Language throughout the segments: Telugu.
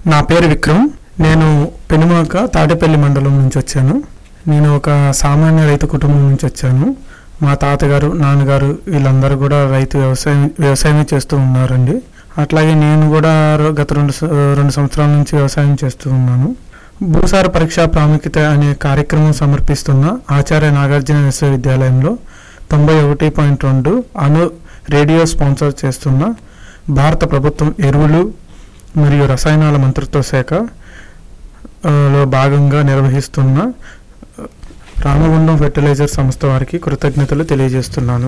నా పేరు విక్రమ్ నేను పెనుమాక తాడేపల్లి మండలం నుంచి వచ్చాను నేను ఒక సామాన్య రైతు కుటుంబం నుంచి వచ్చాను మా తాతగారు నాన్నగారు వీళ్ళందరూ కూడా రైతు వ్యవసాయం వ్యవసాయమే చేస్తూ ఉన్నారండి అట్లాగే నేను కూడా రో- గత రెండు స- రెండు సంవత్సరాల నుంచి వ్యవసాయం చేస్తూ ఉన్నాను భూసార పరీక్ష ప్రాముఖ్యత అనే కార్యక్రమం సమర్పిస్తున్న ఆచార్య నాగార్జున విశ్వవిద్యాలయంలో తొంభై ఒకటి పాయింట్ రెండు అను రేడియో స్పాన్సర్ చేస్తున్న భారత ప్రభుత్వం ఎరువులు మరియు రసాయనాల మంత్రిత్వ శాఖ ఆ, లో భాగంగా నిర్వహిస్తున్న ఆ, రామగుండం ఫెర్టిలైజర్ సంస్థ వారికి కృతజ్ఞతలు తెలియజేస్తున్నాను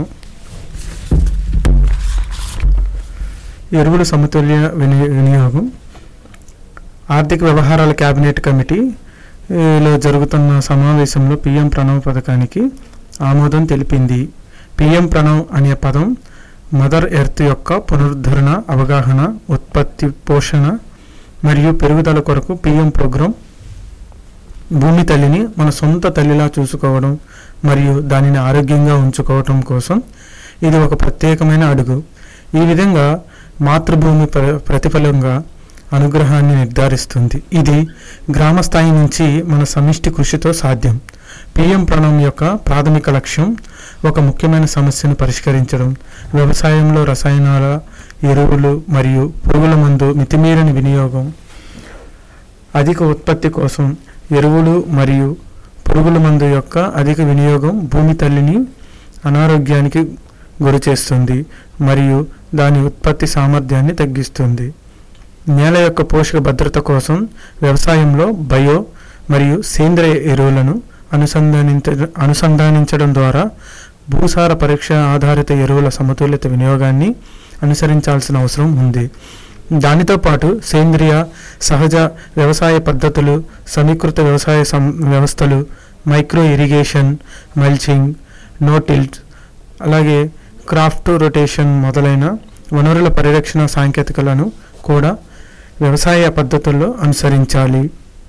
ఎరువుల సమతుల్య విని వినియోగం ఆర్థిక వ్యవహారాల కేబినెట్ కమిటీ ఏ, లో జరుగుతున్న సమావేశంలో పిఎం ప్రణవ్ పథకానికి ఆమోదం తెలిపింది పిఎం ప్రణవ్ అనే పదం మదర్ ఎర్త్ యొక్క పునరుద్ధరణ అవగాహన ఉత్పత్తి పోషణ మరియు పెరుగుదల కొరకు పిఎం ప్రోగ్రాం భూమి తల్లిని మన సొంత తల్లిలా చూసుకోవడం మరియు దానిని ఆరోగ్యంగా ఉంచుకోవటం కోసం ఇది ఒక ప్రత్యేకమైన అడుగు ఈ విధంగా మాతృభూమి ప్ర- ప్రతిఫలంగా అనుగ్రహాన్ని నిర్ధారిస్తుంది ఇది గ్రామ స్థాయి నుంచి మన సమిష్టి కృషితో సాధ్యం పిఎం ప్రణం యొక్క ప్రాథమిక లక్ష్యం ఒక ముఖ్యమైన సమస్యను పరిష్కరించడం వ్యవసాయంలో రసాయనాల ఎరువులు మరియు పురుగుల మందు మితిమీరని వినియోగం అధిక ఉత్పత్తి కోసం ఎరువులు మరియు పురుగుల మందు యొక్క అధిక వినియోగం భూమి తల్లిని అనారోగ్యానికి గురి చేస్తుంది మరియు దాని ఉత్పత్తి సామర్థ్యాన్ని తగ్గిస్తుంది నేల యొక్క పోషక భద్రత కోసం వ్యవసాయంలో బయో మరియు సేంద్రియ ఎరువులను అనుసంధానించ అనుసంధానించడం ద్వారా భూసార పరీక్ష ఆధారిత ఎరువుల సమతుల్యత వినియోగాన్ని అనుసరించాల్సిన అవసరం ఉంది దానితో పాటు సేంద్రియ సహజ వ్యవసాయ పద్ధతులు సమీకృత వ్యవసాయ సం వ్యవస్థలు మైక్రో ఇరిగేషన్ మల్చింగ్ నోటిల్ట్ అలాగే క్రాఫ్ట్ రొటేషన్ మొదలైన వనరుల పరిరక్షణ సాంకేతికలను కూడా వ్యవసాయ పద్ధతుల్లో అనుసరించాలి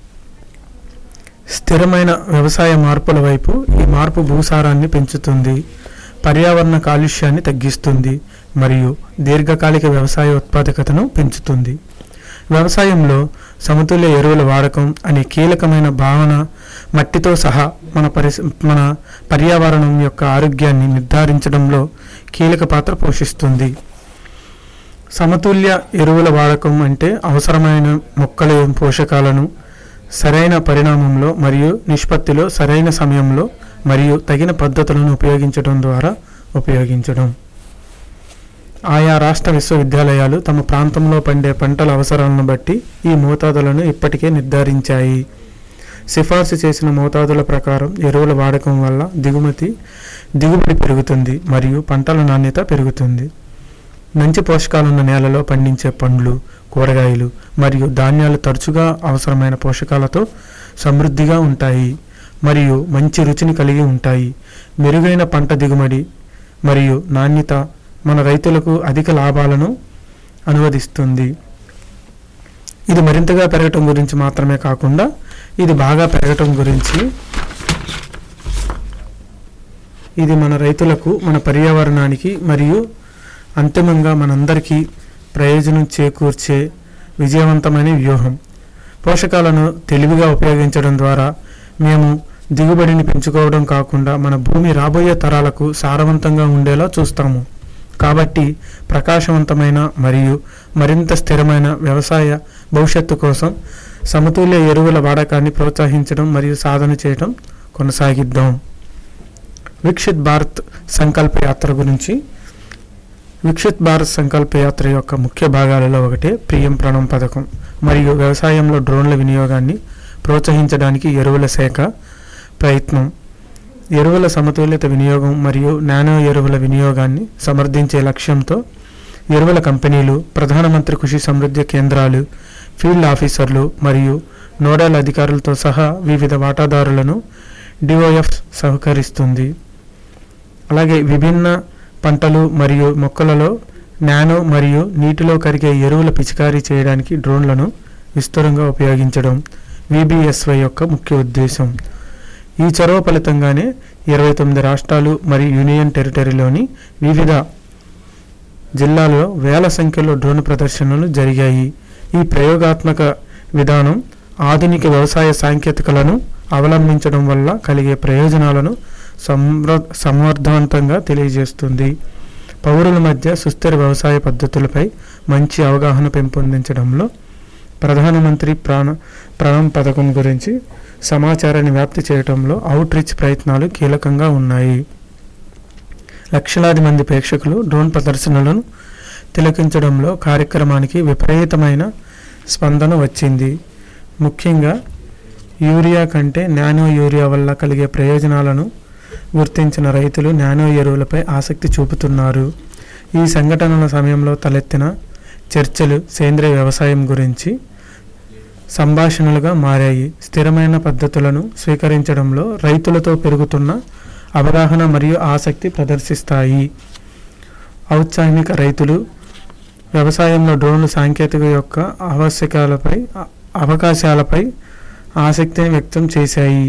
స్థిరమైన వ్యవసాయ మార్పుల వైపు ఈ మార్పు భూసారాన్ని పెంచుతుంది పర్యావరణ కాలుష్యాన్ని తగ్గిస్తుంది మరియు దీర్ఘకాలిక వ్యవసాయ ఉత్పాదకతను పెంచుతుంది వ్యవసాయంలో సమతుల్య ఎరువుల వాడకం అనే కీలకమైన భావన మట్టితో సహా మన పరిస మన పర్యావరణం యొక్క ఆరోగ్యాన్ని నిర్ధారించడంలో కీలక పాత్ర పోషిస్తుంది సమతుల్య ఎరువుల వాడకం అంటే అవసరమైన మొక్కల పోషకాలను సరైన పరిణామంలో మరియు నిష్పత్తిలో సరైన సమయంలో మరియు తగిన పద్ధతులను ఉపయోగించడం ద్వారా ఉపయోగించడం ఆయా రాష్ట్ర విశ్వవిద్యాలయాలు తమ ప్రాంతంలో పండే పంటల అవసరాలను బట్టి ఈ మోతాదులను ఇప్పటికే నిర్ధారించాయి సిఫార్సు చేసిన మోతాదుల ప్రకారం ఎరువుల వాడకం వల్ల దిగుమతి దిగుబడి పెరుగుతుంది మరియు పంటల నాణ్యత పెరుగుతుంది మంచి పోషకాలున్న నేలలో పండించే పండ్లు కూరగాయలు మరియు ధాన్యాలు తరచుగా అవసరమైన పోషకాలతో సమృద్ధిగా ఉంటాయి మరియు మంచి రుచిని కలిగి ఉంటాయి మెరుగైన పంట దిగుబడి మరియు నాణ్యత మన రైతులకు అధిక లాభాలను అనువదిస్తుంది ఇది మరింతగా పెరగటం గురించి మాత్రమే కాకుండా ఇది బాగా పెరగటం గురించి ఇది మన రైతులకు మన పర్యావరణానికి మరియు అంతిమంగా మనందరికీ ప్రయోజనం చేకూర్చే విజయవంతమైన వ్యూహం పోషకాలను తెలివిగా ఉపయోగించడం ద్వారా మేము దిగుబడిని పెంచుకోవడం కాకుండా మన భూమి రాబోయే తరాలకు సారవంతంగా ఉండేలా చూస్తాము కాబట్టి ప్రకాశవంతమైన మరియు మరింత స్థిరమైన వ్యవసాయ భవిష్యత్తు కోసం సమతుల్య ఎరువుల వాడకాన్ని ప్రోత్సహించడం మరియు సాధన చేయడం కొనసాగిద్దాం విక్షిత్ భారత్ సంకల్ప యాత్ర గురించి విక్షిత్ భారత్ సంకల్ప యాత్ర యొక్క ముఖ్య భాగాలలో ఒకటి పిఎం ప్రణం పథకం మరియు వ్యవసాయంలో డ్రోన్ల వినియోగాన్ని ప్రోత్సహించడానికి ఎరువుల శాఖ ప్రయత్నం ఎరువుల సమతుల్యత వినియోగం మరియు నానో ఎరువుల వినియోగాన్ని సమర్థించే లక్ష్యంతో ఎరువుల కంపెనీలు ప్రధానమంత్రి కృషి సమృద్ధి కేంద్రాలు ఫీల్డ్ ఆఫీసర్లు మరియు నోడల్ అధికారులతో సహా వివిధ వాటాదారులను డిఓఎఫ్ సహకరిస్తుంది అలాగే విభిన్న పంటలు మరియు మొక్కలలో నానో మరియు నీటిలో కరిగే ఎరువుల పిచికారీ చేయడానికి డ్రోన్లను విస్తృతంగా ఉపయోగించడం విబిఎస్వై యొక్క ముఖ్య ఉద్దేశం ఈ చొరవ ఫలితంగానే ఇరవై తొమ్మిది రాష్ట్రాలు మరియు యూనియన్ టెరిటరీలోని వివిధ జిల్లాల్లో వేల సంఖ్యలో డ్రోన్ ప్రదర్శనలు జరిగాయి ఈ ప్రయోగాత్మక విధానం ఆధునిక వ్యవసాయ సాంకేతికలను అవలంబించడం వల్ల కలిగే ప్రయోజనాలను సంర సమర్థవంతంగా తెలియజేస్తుంది పౌరుల మధ్య సుస్థిర వ్యవసాయ పద్ధతులపై మంచి అవగాహన పెంపొందించడంలో ప్రధానమంత్రి ప్రాణ ప్రణం పథకం గురించి సమాచారాన్ని వ్యాప్తి చేయడంలో అవుట్ రీచ్ ప్రయత్నాలు కీలకంగా ఉన్నాయి లక్షలాది మంది ప్రేక్షకులు డ్రోన్ ప్రదర్శనలను తిలకించడంలో కార్యక్రమానికి విపరీతమైన స్పందన వచ్చింది ముఖ్యంగా యూరియా కంటే నానో యూరియా వల్ల కలిగే ప్రయోజనాలను గుర్తించిన రైతులు నానో ఎరువులపై ఆసక్తి చూపుతున్నారు ఈ సంఘటనల సమయంలో తలెత్తిన చర్చలు సేంద్రియ వ్యవసాయం గురించి సంభాషణలుగా మారాయి స్థిరమైన పద్ధతులను స్వీకరించడంలో రైతులతో పెరుగుతున్న అవగాహన మరియు ఆసక్తి ప్రదర్శిస్తాయి ఔత్సాహిక రైతులు వ్యవసాయంలో డ్రోన్ల సాంకేతిక యొక్క ఆవశ్యకాలపై అవకాశాలపై ఆసక్తిని వ్యక్తం చేశాయి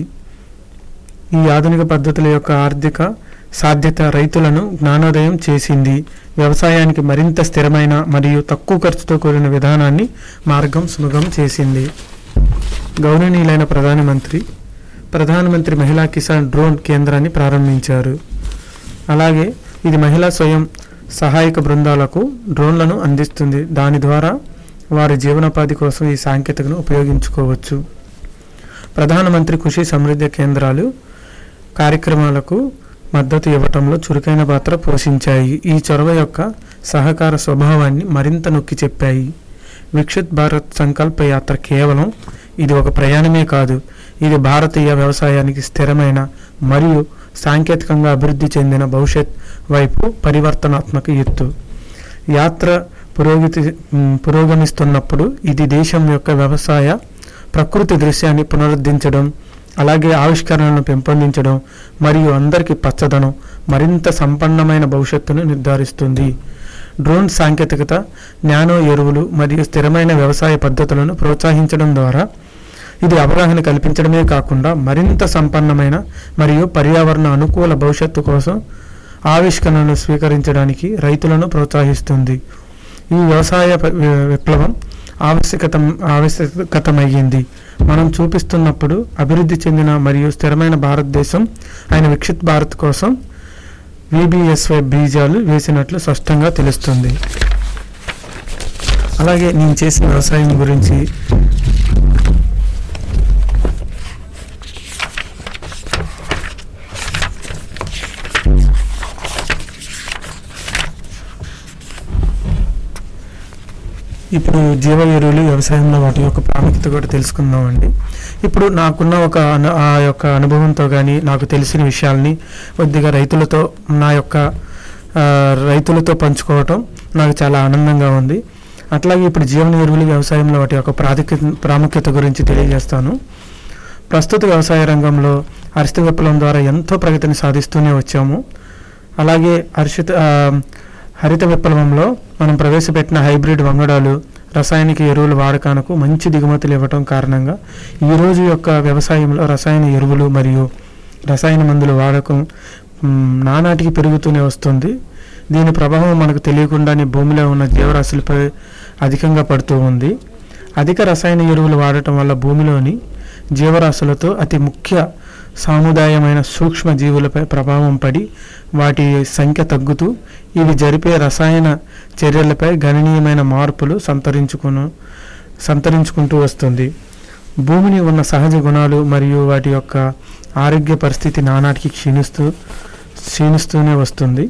ఈ ఆధునిక పద్ధతుల యొక్క ఆర్థిక సాధ్యత రైతులను జ్ఞానోదయం చేసింది వ్యవసాయానికి మరింత స్థిరమైన మరియు తక్కువ ఖర్చుతో కూడిన విధానాన్ని మార్గం సులభం చేసింది గౌరవనీయులైన ప్రధానమంత్రి ప్రధానమంత్రి మహిళా కిసాన్ డ్రోన్ కేంద్రాన్ని ప్రారంభించారు అలాగే ఇది మహిళా స్వయం సహాయక బృందాలకు డ్రోన్లను అందిస్తుంది దాని ద్వారా వారి జీవనోపాధి కోసం ఈ సాంకేతికను ఉపయోగించుకోవచ్చు ప్రధానమంత్రి కృషి సమృద్ధి కేంద్రాలు కార్యక్రమాలకు మద్దతు ఇవ్వటంలో చురుకైన పాత్ర పోషించాయి ఈ చొరవ యొక్క సహకార స్వభావాన్ని మరింత నొక్కి చెప్పాయి విక్షిత్ భారత్ సంకల్ప యాత్ర కేవలం ఇది ఒక ప్రయాణమే కాదు ఇది భారతీయ వ్యవసాయానికి స్థిరమైన మరియు సాంకేతికంగా అభివృద్ధి చెందిన భవిష్యత్ వైపు పరివర్తనాత్మక ఎత్తు యాత్ర పురోగతి మ్, పురోగమిస్తున్నప్పుడు ఇది దేశం యొక్క వ్యవసాయ ప్రకృతి దృశ్యాన్ని పునరుద్ధరించడం అలాగే ఆవిష్కరణలను పెంపొందించడం మరియు అందరికీ పచ్చదనం మరింత సంపన్నమైన భవిష్యత్తును నిర్ధారిస్తుంది డ్రోన్ సాంకేతికత నానో ఎరువులు మరియు స్థిరమైన వ్యవసాయ పద్ధతులను ప్రోత్సహించడం ద్వారా ఇది అవగాహన కల్పించడమే కాకుండా మరింత సంపన్నమైన మరియు పర్యావరణ అనుకూల భవిష్యత్తు కోసం ఆవిష్కరణను స్వీకరించడానికి రైతులను ప్రోత్సహిస్తుంది ఈ వ్యవసాయ ప- వి- విప్లవం ఆవశ్యకత ఆవశ్యకతమయ్యింది మనం చూపిస్తున్నప్పుడు అభివృద్ధి చెందిన మరియు స్థిరమైన భారతదేశం ఆయన విక్షిత్ భారత్ కోసం విబిఎస్వై బీజాలు వేసినట్లు స్పష్టంగా తెలుస్తుంది అలాగే నేను చేసిన వ్యవసాయం గురించి ఇప్పుడు జీవ ఎరువులు వ్యవసాయంలో వాటి యొక్క ప్రాముఖ్యత కూడా తెలుసుకుందామండి ఇప్పుడు నాకున్న ఒక అను- ఆ యొక్క అనుభవంతో కానీ నాకు తెలిసిన విషయాల్ని కొద్దిగా రైతులతో నా యొక్క ఆ, రైతులతో పంచుకోవటం నాకు చాలా ఆనందంగా ఉంది అట్లాగే ఇప్పుడు జీవన ఎరువులు వ్యవసాయంలో వాటి యొక్క ప్రాముఖ్యత ప్రాముఖ్యత గురించి తెలియజేస్తాను ప్రస్తుత వ్యవసాయ రంగంలో హరిత విప్లవం ద్వారా ఎంతో ప్రగతిని సాధిస్తూనే వచ్చాము అలాగే హర్షిత ఆ, హరిత విప్లవంలో మనం ప్రవేశపెట్టిన హైబ్రిడ్ వంగడాలు రసాయనిక ఎరువుల వాడకానికి మంచి దిగుమతులు ఇవ్వటం కారణంగా ఈ రోజు యొక్క వ్యవసాయంలో రసాయన ఎరువులు మరియు రసాయన మందుల వాడకం మ్, నానాటికి పెరుగుతూనే వస్తుంది దీని ప్రభావం మనకు తెలియకుండానే భూమిలో ఉన్న జీవరాశులపై అధికంగా పడుతూ ఉంది అధిక రసాయన ఎరువులు వాడటం వల్ల భూమిలోని జీవరాశులతో అతి ముఖ్య సాముదాయమైన సూక్ష్మ జీవులపై ప్రభావం పడి వాటి సంఖ్య తగ్గుతూ ఇవి జరిపే రసాయన చర్యలపై గణనీయమైన మార్పులు సంతరించుకును సంతరించుకుంటూ వస్తుంది భూమిని ఉన్న సహజ గుణాలు మరియు వాటి యొక్క ఆరోగ్య పరిస్థితి నానాటికి క్షీణిస్తూ క్షీణిస్తూనే వస్తుంది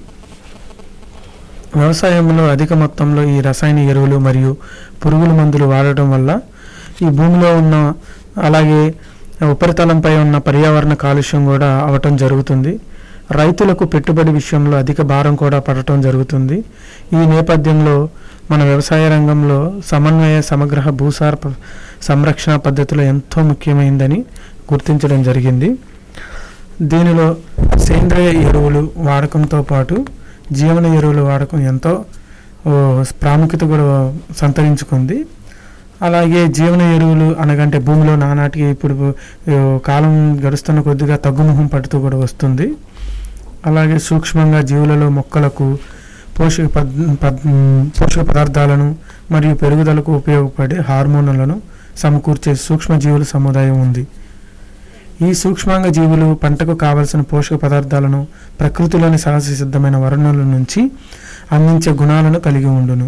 వ్యవసాయంలో అధిక మొత్తంలో ఈ రసాయన ఎరువులు మరియు పురుగుల మందులు వాడటం వల్ల ఈ భూమిలో ఉన్న అలాగే ఉపరితలంపై ఉన్న పర్యావరణ కాలుష్యం కూడా అవటం జరుగుతుంది రైతులకు పెట్టుబడి విషయంలో అధిక భారం కూడా పడటం జరుగుతుంది ఈ నేపథ్యంలో మన వ్యవసాయ రంగంలో సమన్వయ సమగ్ర భూసార ప- సంరక్షణ పద్ధతులు ఎంతో ముఖ్యమైందని గుర్తించడం జరిగింది దీనిలో సేంద్రియ ఎరువులు వాడకంతో పాటు జీవన ఎరువుల వాడకం ఎంతో ఓ, ప్రాముఖ్యత కూడా సంతరించుకుంది అలాగే జీవన ఎరువులు అనగంటే భూమిలో నానాటికి ఇప్పుడు ఓ, కాలం గడుస్తున్న కొద్దిగా తగ్గుముఖం పడుతూ కూడా వస్తుంది అలాగే సూక్ష్మంగా జీవులలో మొక్కలకు పోషక పద్ పద్ పోషక పదార్థాలను మరియు పెరుగుదలకు ఉపయోగపడే హార్మోన్లను సమకూర్చే సూక్ష్మజీవుల సముదాయం ఉంది ఈ సూక్ష్మాంగ జీవులు పంటకు కావలసిన పోషక పదార్థాలను ప్రకృతిలోని సహజ సిద్ధమైన వనరుల నుంచి అందించే గుణాలను కలిగి ఉండును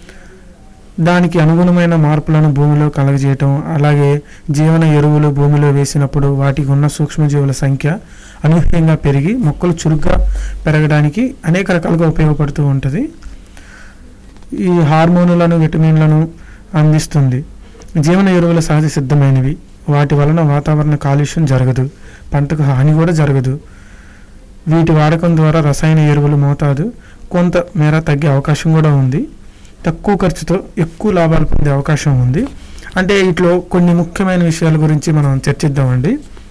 దానికి అనుగుణమైన మార్పులను భూమిలో కలగజేయటం అలాగే జీవన ఎరువులు భూమిలో వేసినప్పుడు వాటికి ఉన్న సూక్ష్మజీవుల సంఖ్య అనూహ్యంగా పెరిగి మొక్కలు చురుగ్గా పెరగడానికి అనేక రకాలుగా ఉపయోగపడుతూ ఉంటుంది ఈ హార్మోనులను విటమిన్లను అందిస్తుంది జీవన ఎరువుల సహజ సిద్ధమైనవి వాటి వలన వాతావరణ కాలుష్యం జరగదు పంటకు హాని కూడా జరగదు వీటి వాడకం ద్వారా రసాయన ఎరువుల మోతాదు కొంత మేర తగ్గే అవకాశం కూడా ఉంది తక్కువ ఖర్చుతో ఎక్కువ లాభాలు పొందే అవకాశం ఉంది అంటే వీటిలో కొన్ని ముఖ్యమైన విషయాల గురించి మనం చర్చిద్దామండి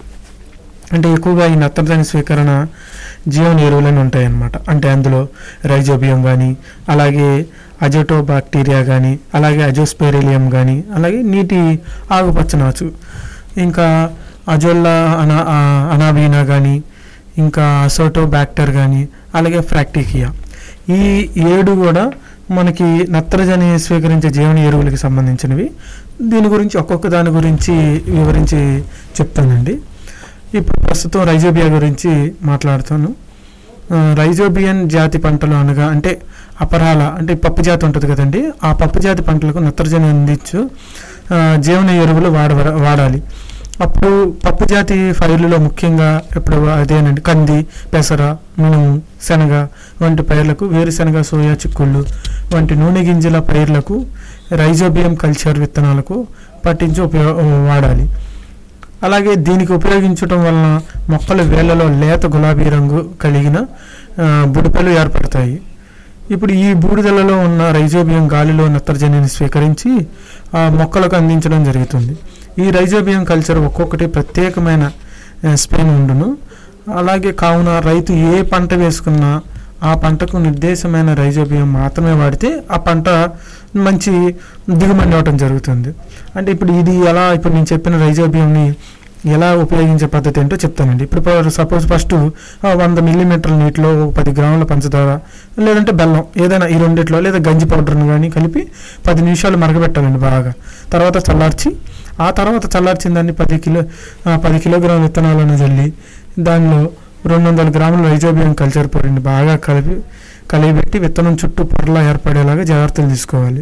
అంటే ఎక్కువగా ఈ నత్రజని స్వీకరణ జీవన ఎరువులని ఉంటాయి అన్నమాట అంటే అందులో రైజోబియం కానీ అలాగే అజోటో బాక్టీరియా కానీ అలాగే అజోస్పెరిలియం కానీ అలాగే నీటి ఆకుపచ్చనాచు ఇంకా అజోల్లా అనా ఆ, అనాబీనా కానీ ఇంకా అసోటో బ్యాక్టర్ కానీ అలాగే ఫ్రాక్టికియా ఈ ఏడు కూడా మనకి నత్రజని స్వీకరించే జీవన ఎరువులకి సంబంధించినవి దీని గురించి ఒక్కొక్క దాని గురించి వివరించి చెప్తానండి ఇప్పుడు ప్రస్తుతం రైజోబియా గురించి మాట్లాడుతాను ఆ, రైజోబియన్ జాతి పంటలు అనగా అంటే అపరాల అంటే పప్పు జాతి ఉంటుంది కదండి ఆ పప్పు జాతి పంటలకు నత్రజని అందించు ఆ, జీవన ఎరువులు వాడ వాడాలి అప్పుడు పప్పు జాతి పైర్లలో ముఖ్యంగా ఇప్పుడు అదేనండి కంది పెసర మినుము శనగ వంటి పైర్లకు వేరుశనగ సోయా చిక్కుళ్ళు వంటి నూనె గింజల పైర్లకు రైజోబియం కల్చర్ విత్తనాలకు పట్టించి ఉపయోగ వాడాలి అలాగే దీనికి ఉపయోగించడం వలన మొక్కల వేళ్లలో లేత గులాబీ రంగు కలిగిన ఆ, బుడపలు ఏర్పడతాయి ఇప్పుడు ఈ బూడిదలలో ఉన్న రైజోబియం గాలిలో నత్రజనిని స్వీకరించి ఆ మొక్కలకు అందించడం జరుగుతుంది ఈ రైజోబియం కల్చర్ ఒక్కొక్కటి ప్రత్యేకమైన ఆ, స్పెయిన్ ఉండును అలాగే కావున రైతు ఏ పంట వేసుకున్నా ఆ పంటకు నిర్దేశమైన రైజోబియం మాత్రమే వాడితే ఆ పంట మంచి దిగుమతి ఇవ్వటం జరుగుతుంది అంటే ఇప్పుడు ఇది ఎలా ఇప్పుడు నేను చెప్పిన రైజోబియంని ఎలా ఉపయోగించే పద్ధతి ఏంటో చెప్తానండి ఇప్పుడు సపోజ్ ఫస్ట్ వంద మిల్లీమీటర్ల నీటిలో ఒక పది గ్రాముల పంచదార లేదంటే బెల్లం ఏదైనా ఈ రెండిట్లో లేదా గంజి పౌడర్ని కానీ కలిపి పది నిమిషాలు మరగబెట్టాలండి బాగా తర్వాత చల్లార్చి ఆ తర్వాత చల్లార్చిన దాన్ని పది కిలో ఆ, పది కిలోగ్రాముల విత్తనాలను జల్లి దానిలో రెండు వందల గ్రాముల రైజోబియం కల్చర్ పొడిని బాగా కలిపి కలియబెట్టి విత్తనం చుట్టూ పొరలా ఏర్పడేలాగా జాగ్రత్తలు తీసుకోవాలి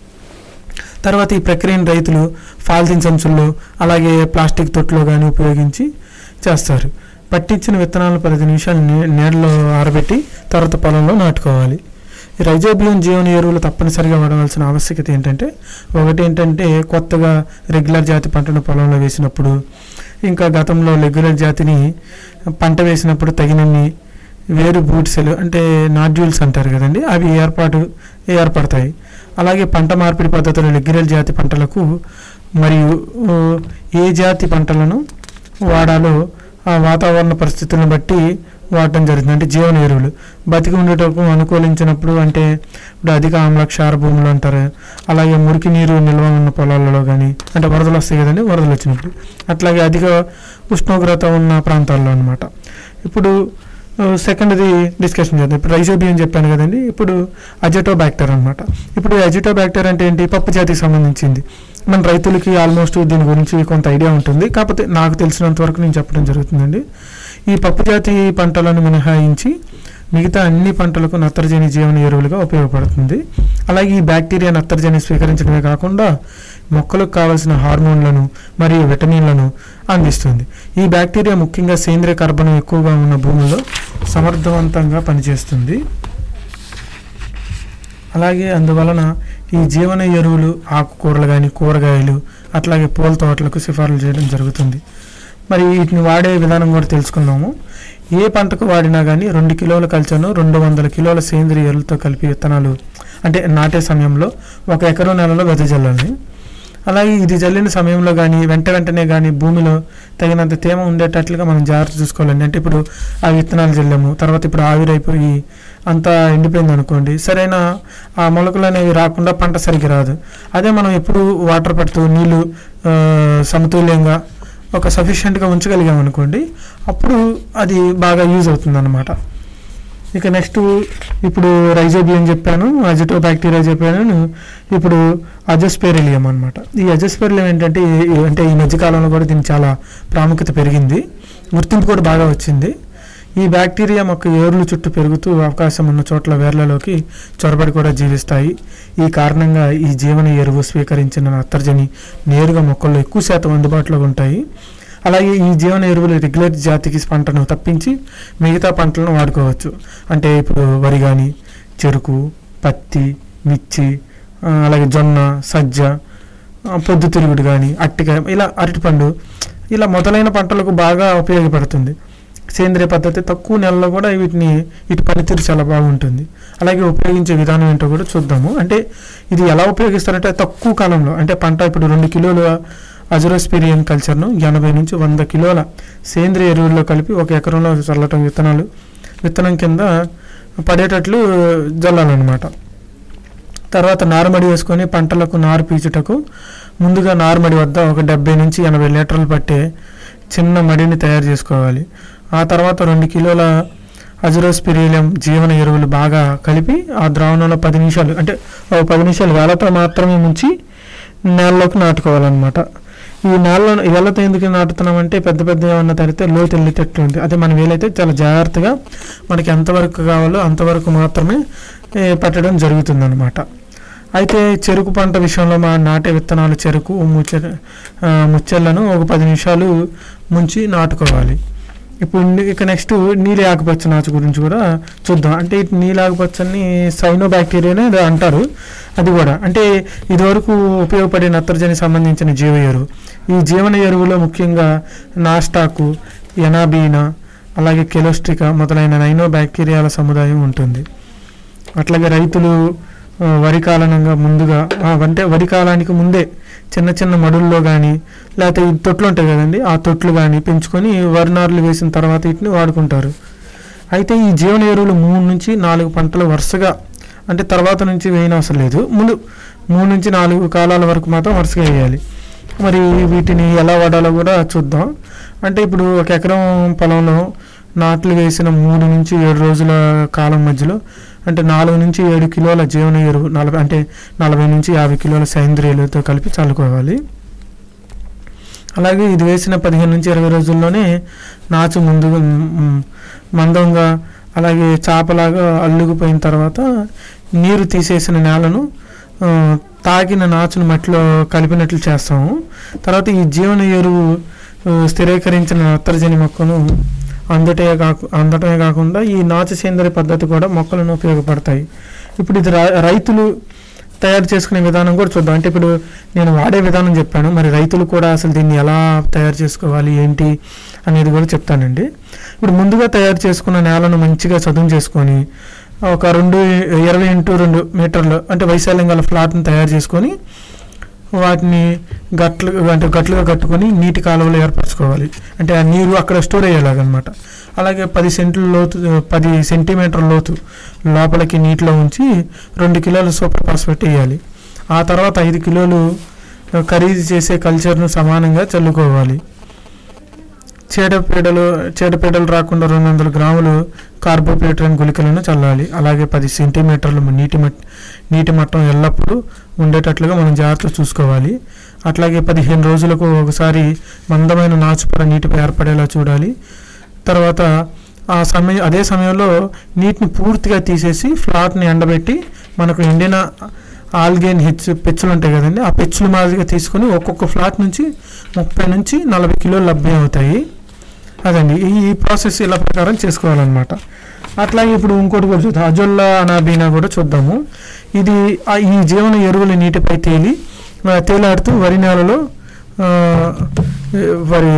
తర్వాత ఈ ప్రక్రియను రైతులు ఫాల్తిన్ సంచుల్లో అలాగే ప్లాస్టిక్ తొట్టులో కానీ ఉపయోగించి చేస్తారు పట్టించిన విత్తనాలను పది నిమిషాలు నీ- నీడలో ఆరబెట్టి తర్వాత పొలంలో నాటుకోవాలి ఈ రైజోబియం జీవన ఎరువులు తప్పనిసరిగా వాడవలసిన ఆవశ్యకత ఏంటంటే ఒకటి ఏంటంటే కొత్తగా రెగ్యులర్ జాతి పంటను పొలంలో వేసినప్పుడు ఇంకా గతంలో రెగ్యులర్ జాతిని పంట వేసినప్పుడు తగినన్ని వేరు బూట్సెలు అంటే నాడ్యూల్స్ అంటారు కదండి అవి ఏర్పాటు ఏర్పడతాయి అలాగే పంట మార్పిడి పద్ధతులు రెగ్యులర్ జాతి పంటలకు మరియు ఆ, ఏ జాతి పంటలను వాడాలో ఆ వాతావరణ పరిస్థితులను బట్టి వాడటం జరుగుతుంది అంటే జీవన ఎరువులు బతికి ఉండేటకు అనుకూలించినప్పుడు అంటే ఇప్పుడు అధిక ఆమ్ల క్షార భూములు అంటారు అలాగే మురికి నీరు నిల్వ ఉన్న పొలాలలో కానీ అంటే వరదలు వస్తాయి కదండి వరదలు వచ్చినప్పుడు అట్లాగే అధిక ఉష్ణోగ్రత ఉన్న ప్రాంతాల్లో అనమాట ఇప్పుడు సెకండ్ది డిస్కషన్ చేద్దాం ఇప్పుడు రైజోబియం చెప్పాను కదండి ఇప్పుడు అజటో బ్యాక్టర్ అనమాట ఇప్పుడు అజిటో బ్యాక్టర్ అంటే ఏంటి పప్పు జాతికి సంబంధించింది మన రైతులకి ఆల్మోస్ట్ దీని గురించి కొంత ఐడియా ఉంటుంది కాకపోతే నాకు తెలిసినంత వరకు నేను చెప్పడం జరుగుతుందండి ఈ పప్పు జాతి పంటలను మినహాయించి మిగతా అన్ని పంటలకు నత్రజని జీవన ఎరువులుగా ఉపయోగపడుతుంది అలాగే ఈ బ్యాక్టీరియా నత్రజని స్వీకరించడమే కాకుండా మొక్కలకు కావలసిన హార్మోన్లను మరియు విటమిన్లను అందిస్తుంది ఈ బ్యాక్టీరియా ముఖ్యంగా సేంద్రియ కర్బనం ఎక్కువగా ఉన్న భూముల్లో సమర్థవంతంగా పనిచేస్తుంది అలాగే అందువలన ఈ జీవన ఎరువులు ఆకుకూరలు కానీ కూరగాయలు అట్లాగే పూల తోటలకు సిఫారసు చేయడం జరుగుతుంది మరి వీటిని వాడే విధానం కూడా తెలుసుకున్నాము ఏ పంటకు వాడినా కానీ రెండు కిలోల కల్చర్ను రెండు వందల కిలోల సేంద్రియ ఎరువులతో కలిపి విత్తనాలు అంటే నాటే సమయంలో ఒక ఎకరం నెలలో వెదజల్లాలి అలాగే ఇది జల్లిన సమయంలో కానీ వెంట వెంటనే కానీ భూమిలో తగినంత తేమ ఉండేటట్లుగా మనం జాగ్రత్త చూసుకోవాలండి అంటే ఇప్పుడు ఆ విత్తనాలు జల్లాము తర్వాత ఇప్పుడు ఆవిరైపోయి అంతా ఎండిపోయింది అనుకోండి సరైన ఆ మొలకలు అనేవి రాకుండా పంట సరిగ్గా రాదు అదే మనం ఎప్పుడు వాటర్ పెడుతూ నీళ్లు ఆ, సమతుల్యంగా ఒక సఫిషియెంట్గా ఉంచగలిగాం అనుకోండి అప్పుడు అది బాగా యూజ్ అవుతుంది అనమాట ఇక నెక్స్ట్ ఇప్పుడు రైజోబియం చెప్పాను అజిటో బ్యాక్టీరియా చెప్పాను ఇప్పుడు అజస్పేరిలియం అనమాట ఈ అజస్పేరిలియం ఏంటంటే ఈ- ఈ- అంటే ఈ మధ్యకాలంలో కూడా దీనికి చాలా ప్రాముఖ్యత పెరిగింది గుర్తింపు కూడా బాగా వచ్చింది ఈ బ్యాక్టీరియా మొక్క ఏర్లు చుట్టూ పెరుగుతూ అవకాశం ఉన్న చోట్ల వేర్లలోకి చొరబడి కూడా జీవిస్తాయి ఈ కారణంగా ఈ జీవన ఎరువు స్వీకరించిన నత్రజని నేరుగా మొక్కల్లో ఎక్కువ శాతం అందుబాటులో ఉంటాయి అలాగే ఈ జీవన ఎరువులు రెగ్యులర్ జాతికి పంటను తప్పించి మిగతా పంటలను వాడుకోవచ్చు అంటే ఇప్పుడు వరి కానీ చెరుకు పత్తి మిర్చి ఆ, అలాగే జొన్న సజ్జ ఆ, పొద్దుతిరుగుడు కానీ అట్టికాయ ఇలా అరటిపండు ఇలా మొదలైన పంటలకు బాగా ఉపయోగపడుతుంది సేంద్రియ పద్ధతి తక్కువ నెలలో కూడా వీటిని వీటి పనితీరు చాలా బాగుంటుంది అలాగే ఉపయోగించే విధానం ఏంటో కూడా చూద్దాము అంటే ఇది ఎలా ఉపయోగిస్తారంటే తక్కువ కాలంలో అంటే పంట ఇప్పుడు రెండు కిలోల అజరోస్పిరియన్ కల్చర్ను ఎనభై నుంచి వంద కిలోల సేంద్రియ ఎరువుల్లో కలిపి ఒక ఎకరంలో చల్లటం విత్తనాలు విత్తనం కింద పడేటట్లు జల్లాలన్నమాట తర్వాత నారుమడి వేసుకొని పంటలకు నారు పీచుటకు ముందుగా నారుమడి వద్ద ఒక డెబ్బై నుంచి ఎనభై లీటర్లు పట్టే చిన్న మడిని తయారు చేసుకోవాలి ఆ తర్వాత రెండు కిలోల అజరోస్పిరిలియం జీవన ఎరువులు బాగా కలిపి ఆ ద్రావణంలో పది నిమిషాలు అంటే ఒక పది నిమిషాలు వేలతో మాత్రమే ముంచి నేలలోకి నాటుకోవాలన్నమాట ఈ నేలలో వేలతో ఎందుకు నాటుతున్నామంటే పెద్ద పెద్ద ఏమన్నా తడితే లోతు వెళ్ళేటట్లు ఉంది అదే మన వేలైతే చాలా జాగ్రత్తగా మనకి ఎంతవరకు కావాలో అంతవరకు మాత్రమే ఏ, పెట్టడం జరుగుతుందన్నమాట అయితే చెరుకు పంట విషయంలో మా నాటే విత్తనాలు చెరుకు ముచ్చ ఆ, ముచ్చెలను ఒక పది నిమిషాలు ముంచి నాటుకోవాలి ఇప్పుడు ని- ఇక నెక్స్ట్ నీలి ఆకుపచ్చ నాచు గురించి కూడా చూద్దాం అంటే ఈ నీలి ఆకుపచ్చని సైనో బ్యాక్టీరియానే ఏదో అంటారు అది కూడా అంటే ఇదివరకు ఉపయోగపడే నత్రజని సంబంధించిన జీవ ఎరువు ఈ జీవన ఎరువులో ముఖ్యంగా నాస్టాకు ఎనాబీనా అలాగే కెలోస్ట్రికా మొదలైన నైనో బ్యాక్టీరియాల సముదాయం ఉంటుంది అట్లాగే రైతులు ఆ, వరి కాలంగా ముందుగా ఆ, అంటే వరి కాలానికి ముందే చిన్న చిన్న మడుల్లో కానీ లేకపోతే ఈ తొట్లు ఉంటాయి కదండి ఆ తొట్లు కానీ పెంచుకొని వరి నారులు వేసిన తర్వాత వీటిని వాడుకుంటారు అయితే ఈ జీవన ఎరువులు మూడు నుంచి నాలుగు పంటలు వరుసగా అంటే తర్వాత నుంచి వేయన అవసరం లేదు ముందు మూడు నుంచి నాలుగు కాలాల వరకు మాత్రం వరుసగా వేయాలి మరి వీటిని ఎలా వాడాలో కూడా చూద్దాం అంటే ఇప్పుడు ఒక ఎకరం పొలంలో నాట్లు వేసిన మూడు నుంచి ఏడు రోజుల కాలం మధ్యలో అంటే నాలుగు నుంచి ఏడు కిలోల జీవన ఎరువు నలభై అంటే నలభై నుంచి యాభై కిలోల సేంద్రియాలతో కలిపి చల్లుకోవాలి అలాగే ఇది వేసిన పదిహేను నుంచి ఇరవై రోజుల్లోనే నాచు ముందు మ్, మందంగా అలాగే చాపలాగా అల్లుకుపోయిన తర్వాత నీరు తీసేసిన నేలను ఆ, తాకిన నాచును మట్టిలో కలిపినట్లు చేస్తాము తర్వాత ఈ జీవన ఎరువు ఆ, స్థిరీకరించిన నత్రజని మొక్కను అందటే కాకు అందటమే కాకుండా ఈ నాచు సేంద్రియ పద్ధతి కూడా మొక్కలను ఉపయోగపడతాయి ఇప్పుడు ఇది రా- రైతులు తయారు చేసుకునే విధానం కూడా చూద్దాం అంటే ఇప్పుడు నేను వాడే విధానం చెప్పాను మరి రైతులు కూడా అసలు దీన్ని ఎలా తయారు చేసుకోవాలి ఏంటి అనేది కూడా చెప్తానండి ఇప్పుడు ముందుగా తయారు చేసుకున్న నేలను మంచిగా చదును చేసుకొని ఒక రెండు ఇరవై ఇంటూ రెండు మీటర్లు అంటే వైశాల్యం గల ఫ్లాట్ని తయారు చేసుకొని వాటిని గట్లు అంటే గట్లుగా కట్టుకొని నీటి కాలువలు ఏర్పరచుకోవాలి అంటే ఆ నీరు అక్కడ స్టోర్ అయ్యేలాగనమాట అలాగే పది సెంట్ల లోతు పది సెంటీమీటర్ల లోతు లోపలికి నీటిలో ఉంచి రెండు కిలోల సూపర్ ఫాస్ఫేట్ వేయాలి ఆ తర్వాత ఐదు కిలోలు ఆ, ఖరీదు చేసే కల్చర్ను సమానంగా చల్లుకోవాలి చీడపీడలు చీడపీడలు రాకుండా రెండు వందల గ్రాములు కార్బోపేట్రన్ గుళికలను చల్లాలి అలాగే పది సెంటీమీటర్ల నీటి మట్ నీటి మట్టం ఎల్లప్పుడూ ఉండేటట్లుగా మనం జాగ్రత్త చూసుకోవాలి అట్లాగే పదిహేను రోజులకు ఒకసారి మందమైన నాచుపర నీటిపై ఏర్పడేలా చూడాలి తర్వాత ఆ సమయం అదే సమయంలో నీటిని పూర్తిగా తీసేసి ఫ్లాట్ని ఎండబెట్టి మనకు ఎండిన ఆల్గేన్ హెచ్ పెచ్చులు ఉంటాయి కదండి ఆ పెచ్చులు మాదిరిగా తీసుకొని ఒక్కొక్క ఫ్లాట్ నుంచి ముప్పై నుంచి నలభై కిలోలు లభ్యం అవుతాయి అదండి ఈ ఈ ప్రాసెస్ ఇలా ప్రకారం చేసుకోవాలన్నమాట అట్లాగే ఇప్పుడు ఇంకోటి కూడా చూద్దాం అజొల్లా అనాబీనా కూడా చూద్దాము ఇది ఆ ఈ జీవన ఎరువుల నీటిపై తేలి ఆ, తేలాడుతూ వరి నేలలో ఆ, వరి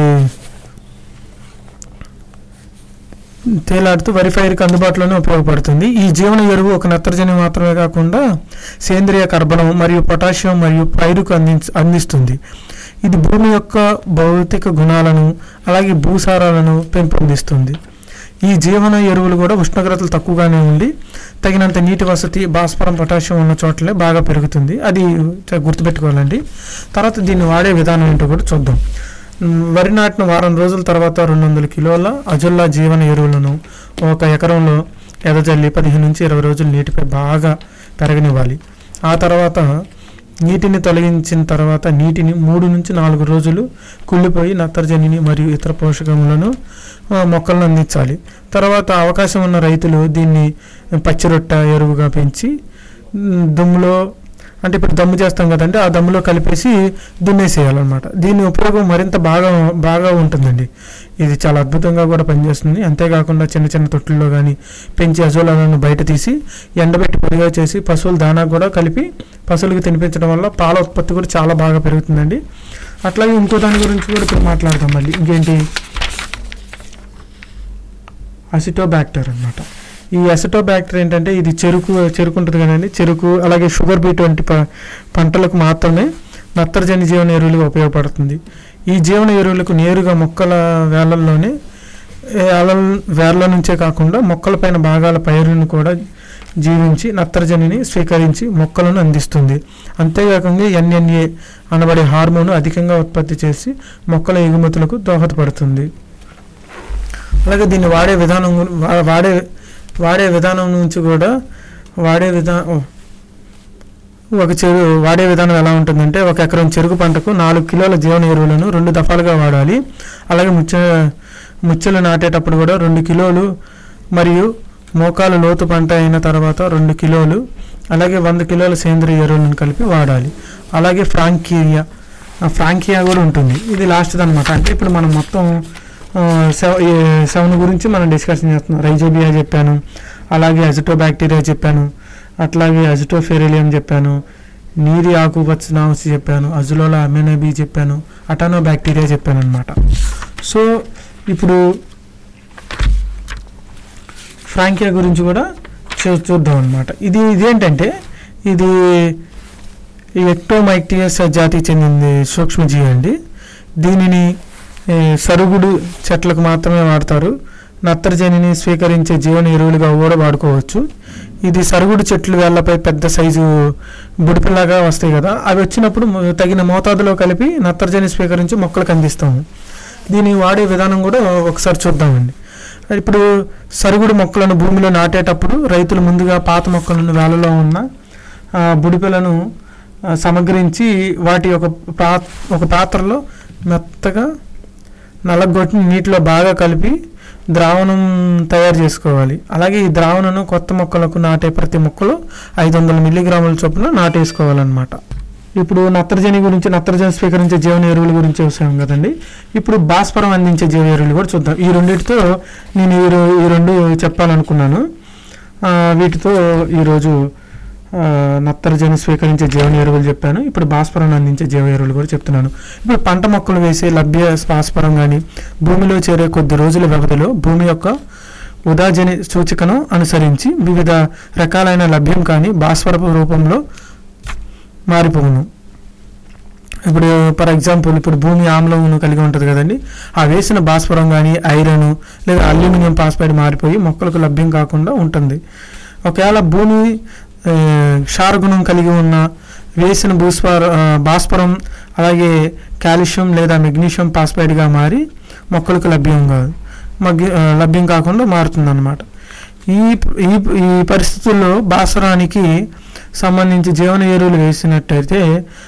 తేలాడుతూ వరి ఫైర్కి అందుబాటులోనే ఉపయోగపడుతుంది ఈ జీవన ఎరువు ఒక నత్రజని మాత్రమే కాకుండా సేంద్రియ కర్బనం మరియు పొటాషియం మరియు పైరుకు అంది అందిస్తుంది ఇది భూమి యొక్క భౌతిక గుణాలను అలాగే భూసారాలను పెంపొందిస్తుంది ఈ జీవన ఎరువులు కూడా ఉష్ణోగ్రతలు తక్కువగానే ఉండి తగినంత నీటి వసతి భాస్వరం పొటాషియం ఉన్న చోట్లే బాగా పెరుగుతుంది అది చ- గుర్తుపెట్టుకోవాలండి తర్వాత దీన్ని వాడే విధానం ఏంటో కూడా చూద్దాం మ్, వరి నాటిన వారం రోజుల తర్వాత రెండు వందల కిలోల అజొల్లా జీవన ఎరువులను ఒక ఎకరంలో ఎదజల్లి పదిహేను నుంచి ఇరవై రోజులు నీటిపై బాగా పెరగనివ్వాలి ఆ తర్వాత నీటిని తొలగించిన తర్వాత నీటిని మూడు నుంచి నాలుగు రోజులు కుళ్ళిపోయి నత్రజనిని మరియు ఇతర పోషకములను ఆ, మొక్కలను అందించాలి తర్వాత అవకాశం ఉన్న రైతులు దీన్ని పచ్చిరొట్ట ఎరువుగా పెంచి ఉమ్, దుమ్ములో అంటే ఇప్పుడు దమ్ము చేస్తాం కదండి ఆ దమ్ములో కలిపేసి దున్నేసేయాలన్నమాట దీని ఉపయోగం మరింత బాగా బాగా ఉంటుందండి ఇది చాలా అద్భుతంగా కూడా పనిచేస్తుంది అంతేకాకుండా చిన్న చిన్న తొట్టుల్లో కానీ పెంచి అజోలాలను బయట తీసి ఎండబెట్టి పొడిగా చేసి పశువుల దానా కూడా కలిపి పశువులకు తినిపించడం వల్ల పాల ఉత్పత్తి కూడా చాలా బాగా పెరుగుతుందండి అట్లాగే ఇంకో దాని గురించి కూడా ఇప్పుడు మాట్లాడదాం మళ్ళీ ఇంకేంటి అసిటోబ్యాక్టర్ అన్నమాట ఈ అసిటోబ్యాక్టర్ ఏంటంటే ఇది చెరుకు చెరుకు ఉంటుంది కదండి చెరుకు అలాగే షుగర్ బీట్ వంటి ప పంటలకు మాత్రమే నత్రజని జీవన ఎరువులుగా ఉపయోగపడుతుంది ఈ జీవన ఎరువులకు నేరుగా మొక్కల వేలల్లోనే ఏ, అల వేర్ల నుంచే కాకుండా మొక్కలపైన భాగాల పైరును కూడా జీవించి నత్రజనిని స్వీకరించి మొక్కలను అందిస్తుంది అంతేకాకుండా ఎన్ఎన్ఏ అనబడే హార్మోన్ అధికంగా ఉత్పత్తి చేసి మొక్కల ఎగుమతులకు దోహదపడుతుంది అలాగే దీన్ని వాడే విధానం గు- వా- వాడే వాడే విధానం నుంచి కూడా వాడే విధానం ఒక చెరు వాడే విధానం ఎలా ఉంటుందంటే ఒక ఎకరం చెరుకు పంటకు నాలుగు కిలోల జీవన ఎరువులను రెండు దఫాలుగా వాడాలి అలాగే ముచ్చ ముచ్చలు నాటేటప్పుడు కూడా రెండు కిలోలు మరియు మోకాలు లోతు పంట అయిన తర్వాత రెండు కిలోలు అలాగే వంద కిలోల సేంద్రియ ఎరువులను కలిపి వాడాలి అలాగే ఫ్రాంకియా ఆ ఫ్రాంకియా కూడా ఉంటుంది ఇది లాస్ట్ది అనమాట అంటే ఇప్పుడు మనం మొత్తం ఆ, సెవ ఈ సెవెన్ గురించి మనం డిస్కషన్ చేస్తున్నాం రైజోబియా చెప్పాను అలాగే అజిటో బ్యాక్టీరియా చెప్పాను అట్లాగే అజిటో ఫెరిలియం చెప్పాను నీరి ఆకుపచ్చ నావసి చెప్పాను అజులోలా అమెనబీ చెప్పాను అటానో బ్యాక్టీరియా చెప్పాను అనమాట సో ఇప్పుడు ఫ్రాంకియా గురించి కూడా చూ- చూద్దాం అనమాట ఇది ఇదేంటంటే ఇది ఈ ఎక్టోమైక్టియస్ జాతికి చెందింది సూక్ష్మజీవి అండి దీనిని ఏ, సరుగుడు చెట్లకు మాత్రమే వాడతారు నత్రజనిని స్వీకరించే జీవన ఎరువులుగా కూడా వాడుకోవచ్చు ఇది సరుగుడు చెట్లు వేళ్లపై పెద్ద సైజు బుడిపిల్లాగా వస్తాయి కదా అవి వచ్చినప్పుడు మ- తగిన మోతాదులో కలిపి నత్రజని స్వీకరించి మొక్కలకు అందిస్తాము దీన్ని వాడే విధానం కూడా ఒకసారి చూద్దామండి ఇప్పుడు సరుగుడు మొక్కలను భూమిలో నాటేటప్పుడు రైతులు ముందుగా పాత మొక్కలను వేలలో ఉన్న ఆ, బుడిపెలను ఆ, సమగ్రించి వాటి ఒక పా ఒక పాత్రలో మెత్తగా నల్లగొట్టి నీటిలో బాగా కలిపి ద్రావణం తయారు చేసుకోవాలి అలాగే ఈ ద్రావణను కొత్త మొక్కలకు నాటే ప్రతి మొక్కలో ఐదు వందల మిల్లీగ్రాముల చొప్పున నాటేసుకోవాలన్నమాట ఇప్పుడు నత్రజని గురించి నత్రజని స్వీకరించే జీవన ఎరువుల గురించి చూసాం కదండి ఇప్పుడు భాస్వరం అందించే జీవ ఎరువులు కూడా చూద్దాం ఈ రెండింటితో నేను ఈ రో- ఈ రెండు చెప్పాలనుకున్నాను ఆ, వీటితో ఈరోజు ఆ, నత్రజని స్వీకరించే జీవన ఎరువులు చెప్పాను ఇప్పుడు భాస్వరం అందించే జీవ ఎరువులు కూడా చెప్తున్నాను ఇప్పుడు పంట మొక్కలు వేసే లభ్య భాస్వరం కానీ భూమిలో చేరే కొద్ది రోజుల వ్యవధిలో భూమి యొక్క ఉదాజని సూచికను అనుసరించి వివిధ రకాలైన లభ్యం కానీ భాస్వరపు రూపంలో మారిపోవును ఇప్పుడు ఫర్ ఎగ్జాంపుల్ ఇప్పుడు భూమి ఆమ్లం కలిగి ఉంటుంది కదండి ఆ వేసిన భాస్వరం కానీ ఐరన్ లేదా అల్యూమినియం ఫాస్ఫైడ్ మారిపోయి మొక్కలకు లభ్యం కాకుండా ఉంటుంది ఒకవేళ భూమి ఆ, క్షారగుణం కలిగి ఉన్న వేసిన భూస్వర ఆ, భాస్వరం అలాగే కాల్షియం లేదా మెగ్నీషియం ఫాస్ఫైడ్గా మారి మొక్కలకు లభ్యం కాదు మగ్గి ఆ, లభ్యం కాకుండా మారుతుందన్నమాట ఈ ఈ ఈ పరిస్థితుల్లో భాస్వరానికి సంబంధించి జీవన ఎరువులు వేసినట్టయితే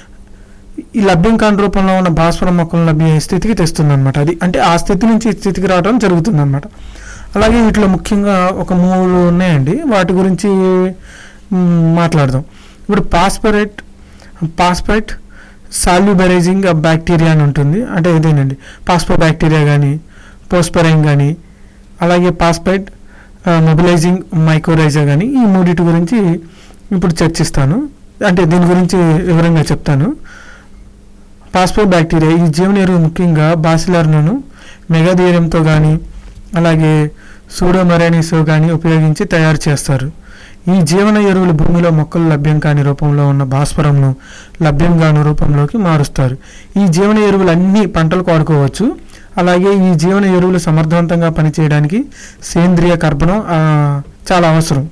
ఈ లభ్యం కాని రూపంలో ఉన్న భాస్వరం మొక్కలను లభ్య స్థితికి తెస్తుంది అనమాట అది అంటే ఆ స్థితి నుంచి ఈ స్థితికి రావడం జరుగుతుంది అనమాట అలాగే వీటిలో ముఖ్యంగా ఒక మూడు ఉన్నాయండి వాటి గురించి మ్, మాట్లాడదాం ఇప్పుడు పాస్పరేట్ పాస్పరేట్ సాల్యుబరైజింగ్ బ్యాక్టీరియా అని ఉంటుంది అంటే ఇదేనండి పాస్పో బ్యాక్టీరియా కానీ పోస్పరైన్ కానీ అలాగే పాస్పైట్ మొబిలైజింగ్ మైక్రోరైజా కానీ ఈ మూడిటి గురించి ఇప్పుడు చర్చిస్తాను అంటే దీని గురించి వివరంగా చెప్తాను పాస్పో బ్యాక్టీరియా ఈ జీవన ఎరువు ముఖ్యంగా బాసిలర్లను మెగాధీర్యంతో కానీ అలాగే సూడోమరైనిస్ కానీ ఉపయోగించి తయారు చేస్తారు ఈ జీవన ఎరువులు భూమిలో మొక్కలు లభ్యం కాని రూపంలో ఉన్న భాస్వరంను లభ్యం కాని రూపంలోకి మారుస్తారు ఈ జీవన ఎరువులు అన్ని పంటలకు వాడుకోవచ్చు అలాగే ఈ జీవన ఎరువులు సమర్థవంతంగా పనిచేయడానికి సేంద్రియ కర్బనం ఆ, చాలా అవసరం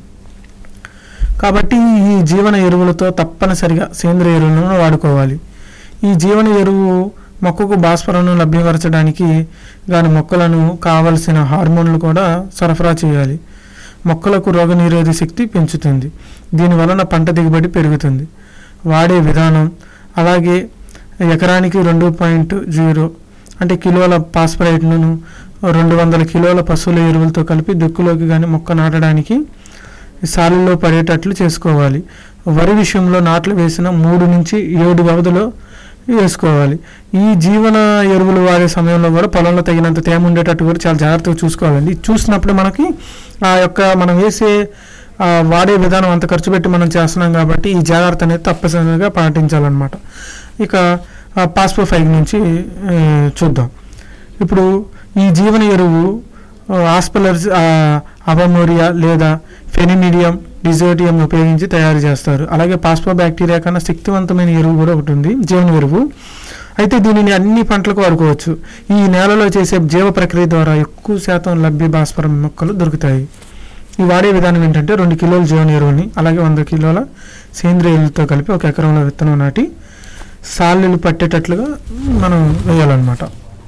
కాబట్టి ఈ జీవన ఎరువులతో తప్పనిసరిగా సేంద్రియ ఎరువులను వాడుకోవాలి ఈ జీవన ఎరువు మొక్కకు భాస్వరంను లభ్యపరచడానికి గాని మొక్కలను కావలసిన హార్మోన్లు కూడా సరఫరా చేయాలి మొక్కలకు రోగనిరోధక శక్తి పెంచుతుంది దీని వలన పంట దిగుబడి పెరుగుతుంది వాడే విధానం అలాగే ఎకరానికి రెండు పాయింట్ జీరో అంటే కిలోల పాస్పరేట్ను రెండు వందల కిలోల పశువుల ఎరువులతో కలిపి దుక్కులోకి కానీ మొక్క నాటడానికి సాలుల్లో పడేటట్లు చేసుకోవాలి వరి విషయంలో నాట్లు వేసిన మూడు నుంచి ఏడు వ్యవధిలో వేసుకోవాలి ఈ జీవన ఎరువులు వాడే సమయంలో కూడా పొలంలో తగినంత తేమ ఉండేటట్టు కూడా చాలా జాగ్రత్తగా చూసుకోవాలండి ఇది చూసినప్పుడు మనకి ఆ యొక్క మనం వేసే ఆ వాడే విధానం అంత ఖర్చు పెట్టి మనం చేస్తున్నాం కాబట్టి ఈ జాగ్రత్త అనేది తప్పనిసరిగా పాటించాలన్నమాట ఇక పాస్పో ఫైవ్ నుంచి ఆ, చూద్దాం ఇప్పుడు ఈ జీవన ఎరువు ఆస్పలర్స్ అవమోరియా లేదా ఫెనిమిడియం డిజోటియం ఉపయోగించి తయారు చేస్తారు అలాగే పాస్పో బ్యాక్టీరియా కన్నా శక్తివంతమైన ఎరువు కూడా ఒకటి ఉంది జీవన ఎరువు అయితే దీనిని అన్ని పంటలకు వాడుకోవచ్చు ఈ నేలలో చేసే జీవ ప్రక్రియ ద్వారా ఎక్కువ శాతం లభ్య భాస్వరం మొక్కలు దొరుకుతాయి ఈ వాడే విధానం ఏంటంటే రెండు కిలోల జీవన ఎరువుని అలాగే వంద కిలోల సేంద్రియ ఎరువులతో కలిపి ఒక ఎకరంలో విత్తనం నాటి సాల్లులు పట్టేటట్లుగా మనం వేయాలన్నమాట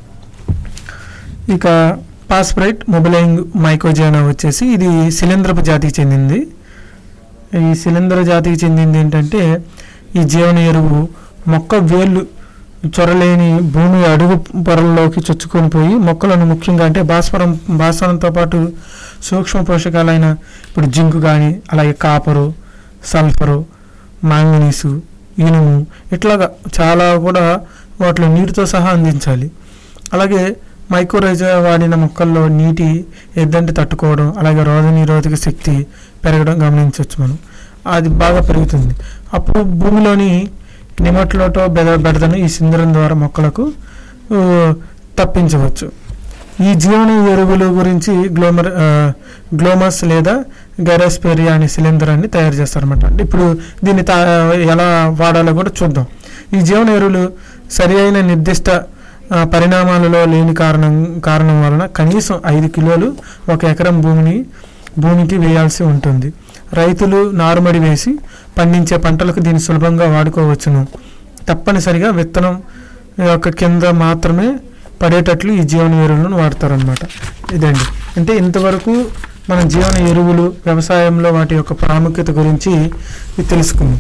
ఇక పాస్ప్రైట్ మొబిలైంగ్ మైకోజానా వచ్చేసి ఇది శిలీంద్రపు జాతికి చెందింది ఈ శిలీంద్ర జాతికి చెందింది ఏంటంటే ఈ జీవన ఎరువు మొక్క వేళ్ళు చొరలేని భూమి అడుగు పొరల్లోకి చొచ్చుకొని పోయి మొక్కలను ముఖ్యంగా అంటే భాస్వరం భాస్వరంతో పాటు సూక్ష్మ పోషకాలైన ఇప్పుడు జింకు కానీ అలాగే కాపరు సల్ఫరు మాంగనీసు ఇనుము ఇట్లాగా చాలా కూడా వాటిలో నీటితో సహా అందించాలి అలాగే మైక్రోరైజా వాడిన మొక్కల్లో నీటి ఎద్దంటి తట్టుకోవడం అలాగే రోగ నిరోధక శక్తి పెరగడం గమనించవచ్చు మనం అది బాగా పెరుగుతుంది అప్పుడు భూమిలోని నిమట్లోటో బెద బెడదను ఈ సింధరం ద్వారా మొక్కలకు ఆ, తప్పించవచ్చు ఈ జీవన ఎరువుల గురించి గ్లోమర్ ఆ, గ్లోమస్ లేదా గైరాస్పేరియా అనే శిలీంధ్రాన్ని తయారు చేస్తారన్నమాట అంటే ఇప్పుడు దీన్ని తా ఎలా వాడాలో కూడా చూద్దాం ఈ జీవన ఎరువులు సరి అయిన నిర్దిష్ట ఆ, పరిణామాలలో లేని కారణం కారణం వలన కనీసం ఐదు కిలోలు ఒక ఎకరం భూమిని భూమికి వేయాల్సి ఉంటుంది రైతులు నారుమడి వేసి పండించే పంటలకు దీన్ని సులభంగా వాడుకోవచ్చును తప్పనిసరిగా విత్తనం యొక్క కింద మాత్రమే పడేటట్లు ఈ జీవన ఎరువులను వాడతారనమాట ఇదండి అంటే ఇంతవరకు మన జీవన ఎరువులు వ్యవసాయంలో వాటి యొక్క ప్రాముఖ్యత గురించి ఇది తెలుసుకున్నాం